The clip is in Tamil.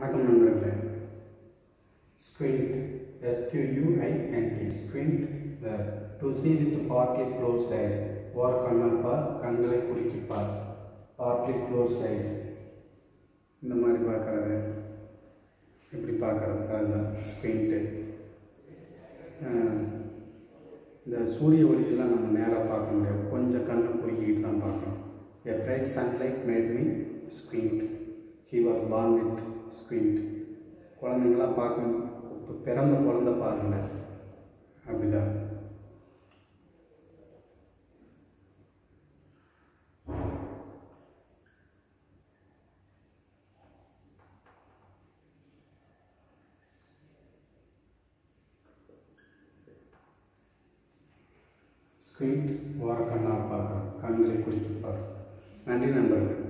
வணக்கம் நண்பர்களே squint S Q U I N T squint the to see with partly closed eyes ஓர் கண்ணால் பார் கண்களை குறுக்கி பார் partly closed eyes இந்த மாதிரி பார்க்கறது இப்படி பார்க்கறது அதுதான் ஸ்குவிண்ட்டு இந்த சூரிய ஒளியெல்லாம் நம்ம நேராக பார்க்க முடியாது கொஞ்சம் கண்ணை குறுக்கிட்டு தான் பார்க்கணும் a bright sunlight made me squint he was born with squint குழந்தைங்களாம் பார்க்க இப்போ பிறந்த குழந்தை பாருங்க அப்படிதான் ஸ்குவிண்ட் ஓர கண்ணால் பார்க்குறோம் கண்களை குறித்து பார்க்கும் நன்றி நண்பர்களே